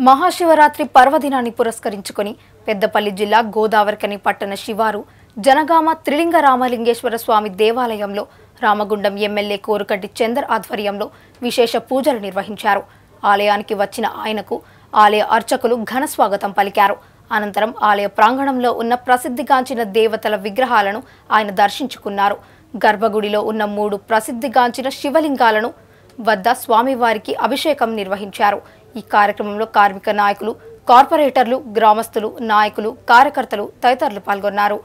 మహాశివరాత్రి పర్వదినాన్ని పురస్కరించుకొని పెద్దపల్లి జిల్లా గోదావరికని పట్టణ శివారు జనగామ త్రిలింగ రామలింగేశ్వర స్వామి దేవాలయంలో రామగుండం ఎమ్మెల్యే కోరుకంటి చందర్ ఆధ్వర్యంలో విశేష పూజలు నిర్వహించారు ఆలయానికి వచ్చిన ఆయనకు ఆలయ అర్చకులు ఘన స్వాగతం పలికారు అనంతరం ఆలయ ప్రాంగణంలో ఉన్న ప్రసిద్ధిగాంచిన దేవతల విగ్రహాలను ఆయన దర్శించుకున్నారు గర్భగుడిలో ఉన్న మూడు ప్రసిద్ధిగాంచిన శివలింగాలను వద్ద స్వామివారికి అభిషేకం నిర్వహించారు ఈ కార్యక్రమంలో కార్మిక నాయకులు కార్పొరేటర్లు గ్రామస్తులు నాయకులు కార్యకర్తలు తదితరులు పాల్గొన్నారు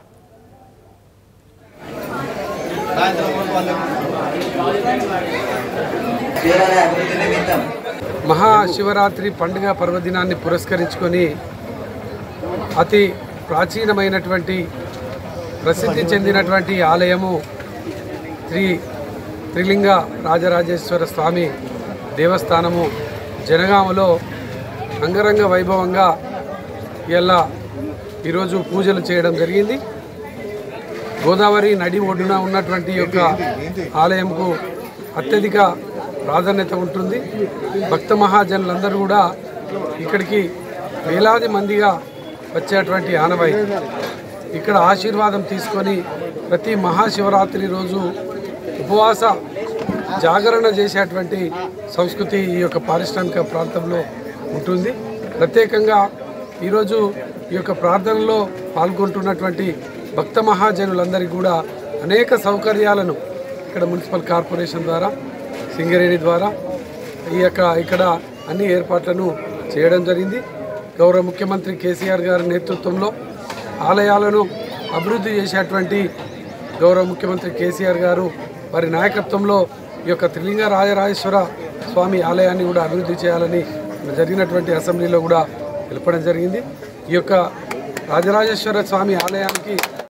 దేవాలయ అభివృద్ధి నిమిత్తం మహాశివరాత్రి పండుగ పర్వదినాన్ని పురస్కరించుకొని అతి ప్రాచీనమైనటువంటి ప్రసిద్ధి చెందినటువంటి ఆలయము శ్రీ త్రిలింగ రాజరాజేశ్వర స్వామి దేవస్థానము జనగామలో అంగరంగ వైభవంగా ఇలా ఈరోజు పూజలు చేయడం జరిగింది గోదావరి నడి ఒడ్డున ఉన్నటువంటి ఈ యొక్క ఆలయంకు అత్యధిక ప్రాధాన్యత ఉంటుంది భక్త మహాజనులందరూ కూడా ఇక్కడికి వేలాది మందిగా వచ్చేటువంటి ఆనవాయి ఇక్కడ ఆశీర్వాదం తీసుకొని ప్రతి మహాశివరాత్రి రోజు ఉపవాస జాగరణ చేసేటువంటి సంస్కృతి ఈ యొక్క పారిశ్రామిక ప్రాంతంలో ఉంటుంది ప్రత్యేకంగా ఈరోజు ఈ యొక్క ప్రార్థనలో పాల్గొంటున్నటువంటి భక్త మహాజనులందరికీ కూడా అనేక సౌకర్యాలను ఇక్కడ మున్సిపల్ కార్పొరేషన్ ద్వారా సింగరేణి ద్వారా ఈ యొక్క ఇక్కడ అన్ని ఏర్పాట్లను చేయడం జరిగింది గౌరవ ముఖ్యమంత్రి కేసీఆర్ గారి నేతృత్వంలో ఆలయాలను అభివృద్ధి చేసేటువంటి గౌరవ ముఖ్యమంత్రి కేసీఆర్ గారు వారి నాయకత్వంలో ఈ యొక్క త్రిలింగ రాజరాజేశ్వర స్వామి ఆలయాన్ని కూడా అభివృద్ధి చేయాలని జరిగినటువంటి అసెంబ్లీలో కూడా తెలపడం జరిగింది ఈ యొక్క రాజరాజేశ్వర స్వామి ఆలయానికి